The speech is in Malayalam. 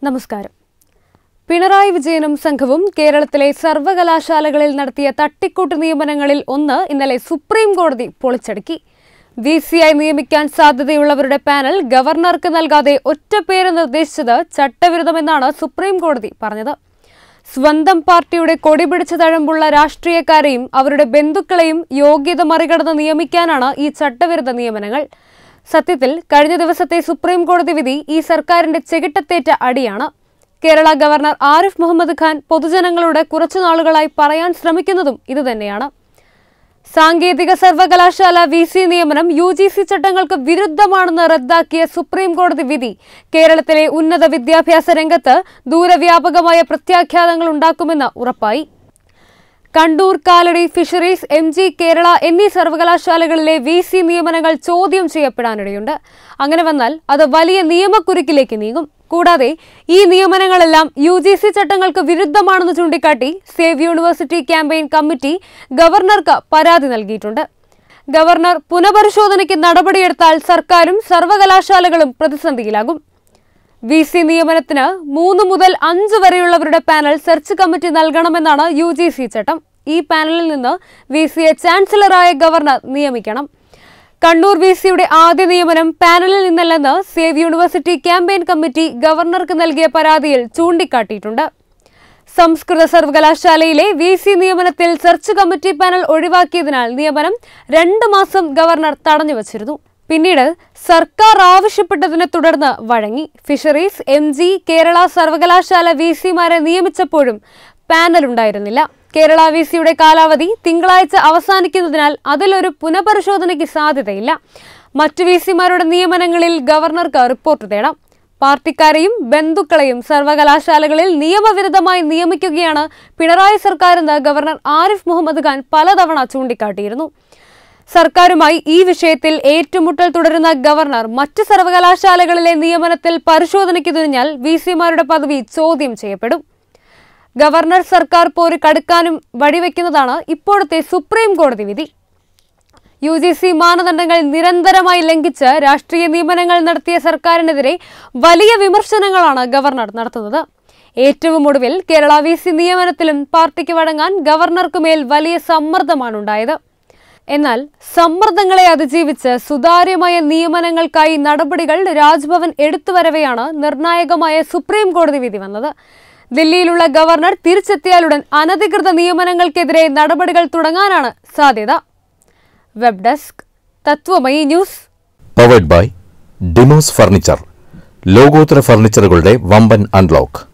നമസ്കാരം പിണറായി വിജയനും സംഘവും കേരളത്തിലെ സർവകലാശാലകളിൽ നടത്തിയ തട്ടിക്കൂട്ട് നിയമനങ്ങളിൽ ഒന്ന് ഇന്നലെ സുപ്രീം കോടതി പൊളിച്ചടുക്കി വി സി ആയി നിയമിക്കാൻ സാധ്യതയുള്ളവരുടെ പാനൽ ഗവർണർക്ക് നൽകാതെ ഒറ്റ പേര് നിർദ്ദേശിച്ചത് ചട്ടവിരുദ്ധമെന്നാണ് സുപ്രീം കോടതി പറഞ്ഞത് സ്വന്തം പാർട്ടിയുടെ കൊടി പിടിച്ച തഴമ്പുള്ള രാഷ്ട്രീയക്കാരെയും അവരുടെ ബന്ധുക്കളെയും യോഗ്യത മറികടന്ന് നിയമിക്കാനാണ് ഈ ചട്ടവിരുദ്ധ നിയമനങ്ങൾ സത്യത്തിൽ കഴിഞ്ഞ ദിവസത്തെ സുപ്രീം കോടതി വിധി ഈ സർക്കാരിന്റെ ചെകിട്ടത്തേറ്റ അടിയാണ് കേരള ഗവർണർ ആരിഫ് മുഹമ്മദ് ഖാൻ പൊതുജനങ്ങളോട് കുറച്ചു നാളുകളായി പറയാൻ ശ്രമിക്കുന്നതും ഇതുതന്നെയാണ് സാങ്കേതിക സർവകലാശാല വി സി നിയമനം യു ജി സി ചട്ടങ്ങൾക്ക് വിരുദ്ധമാണെന്ന് റദ്ദാക്കിയ സുപ്രീം കോടതി വിധി കേരളത്തിലെ ഉന്നത വിദ്യാഭ്യാസ രംഗത്ത് ദൂരവ്യാപകമായ പ്രത്യാഘാതങ്ങൾ ഉണ്ടാക്കുമെന്ന് ഉറപ്പായി Kannur Kalady fisheries M G Kerala എന്നീ സർവകലാശാലകളിലെ വി സി നിയമനങ്ങൾ ചോദ്യം ചെയ്യപ്പെടാനിടയുണ്ട് അങ്ങനെ വന്നാൽ അത് വലിയ നിയമക്കുരുക്കിലേക്ക് നീങ്ങും കൂടാതെ ഈ നിയമനങ്ങളെല്ലാം യു ജി സി ചട്ടങ്ങൾക്ക് വിരുദ്ധമാണെന്ന് ചൂണ്ടിക്കാട്ടി സേവ് യൂണിവേഴ്സിറ്റി ക്യാമ്പയിൻ കമ്മിറ്റി ഗവർണർക്ക് പരാതി നൽകിയിട്ടുണ്ട് ഗവർണർ പുനഃപരിശോധനയ്ക്ക് നടപടിയെടുത്താൽ സർക്കാരും സർവകലാശാലകളും പ്രതിസന്ധിയിലാകും വി സി നിയമനത്തിന് മൂന്ന് മുതൽ അഞ്ച് വരെയുള്ളവരുടെ പാനൽ സെർച്ച് കമ്മിറ്റി നൽകണമെന്നാണ് യു ജി സി ചട്ടം ഈ പാനലിൽ നിന്ന് വി സിയെ ചാൻസലറായ ഗവർണർ നിയമിക്കണം കണ്ണൂർ വി സിയുടെ ആദ്യ നിയമനം പാനലിൽ നിന്നല്ലെന്ന് സേവ് യൂണിവേഴ്സിറ്റി ക്യാമ്പയിൻ കമ്മിറ്റി ഗവർണർക്ക് നൽകിയ പരാതിയിൽ ചൂണ്ടിക്കാട്ടിയിട്ടുണ്ട് സംസ്കൃത സർവകലാശാലയിലെ വി സി നിയമനത്തിൽ സെർച്ച് കമ്മിറ്റി പാനൽ ഒഴിവാക്കിയതിനാൽ നിയമനം രണ്ട് മാസം ഗവർണർ തടഞ്ഞുവച്ചിരുന്നു പിന്നീട് സർക്കാർ ആവശ്യപ്പെട്ടതിനെ തുടർന്ന് വഴങ്ങി ഫിഷറീസ് എം ജി കേരള സർവകലാശാല വി സിമാരെ നിയമിച്ചപ്പോഴും പാനൽ ഉണ്ടായിരുന്നില്ല കേരള വി സിയുടെ കാലാവധി തിങ്കളാഴ്ച അവസാനിക്കുന്നതിനാൽ അതിലൊരു പുനഃപരിശോധനയ്ക്ക് സാധ്യതയില്ല മറ്റു വി സിമാരുടെ നിയമനങ്ങളിൽ ഗവർണർക്ക് റിപ്പോർട്ട് തേടാം പാർട്ടിക്കാരെയും ബന്ധുക്കളെയും സർവകലാശാലകളിൽ നിയമവിരുദ്ധമായി നിയമിക്കുകയാണ് പിണറായി സർക്കാരെന്ന് ഗവർണർ ആരിഫ് മുഹമ്മദ് ഖാൻ പലതവണ ചൂണ്ടിക്കാട്ടിയിരുന്നു സർക്കാരുമായി ഈ വിഷയത്തിൽ ഏറ്റുമുട്ടൽ തുടരുന്ന ഗവർണർ മറ്റ് സർവകലാശാലകളിലെ നിയമനത്തിൽ പരിശോധനയ്ക്ക് തുനിഞ്ഞാൽ വി സിമാരുടെ പദവി ചോദ്യം ചെയ്യപ്പെടും ഗവർണർ സർക്കാർ പോര് കടുക്കാനും വഴിവെക്കുന്നതാണ് ഇപ്പോഴത്തെ സുപ്രീം കോടതി വിധി യു ജി സി മാനദണ്ഡങ്ങൾ നിരന്തരമായി ലംഘിച്ച് രാഷ്ട്രീയ നിയമനങ്ങൾ നടത്തിയ സർക്കാരിനെതിരെ വലിയ വിമർശനങ്ങളാണ് ഗവർണർ നടത്തുന്നത് ഏറ്റവും ഒടുവിൽ കേരള വി സി നിയമനത്തിലും പാർട്ടിക്ക് വഴങ്ങാൻ ഗവർണർക്കുമേൽ വലിയ സമ്മർദ്ദമാണുണ്ടായത് എന്നാൽ സമ്മർദ്ദങ്ങളെ അതിജീവിച്ച് സുതാര്യമായ നിയമനങ്ങൾക്കായി നടപടികൾ രാജ്ഭവൻ എടുത്തുവരവെയാണ് നിർണായകമായ സുപ്രീം കോടതി വിധി വന്നത് ദില്ലിയിലുള്ള ഗവർണർ തിരിച്ചെത്തിയാലുടൻ അനധികൃത നിയമനങ്ങൾക്കെതിരെ നടപടികൾ തുടങ്ങാനാണ് സാധ്യത web desk Tatwamayi news powered by Demos furniture ലോകോത്തര ഫർണിച്ചറുകളുടെ വമ്പൻ അൺലോക്ക്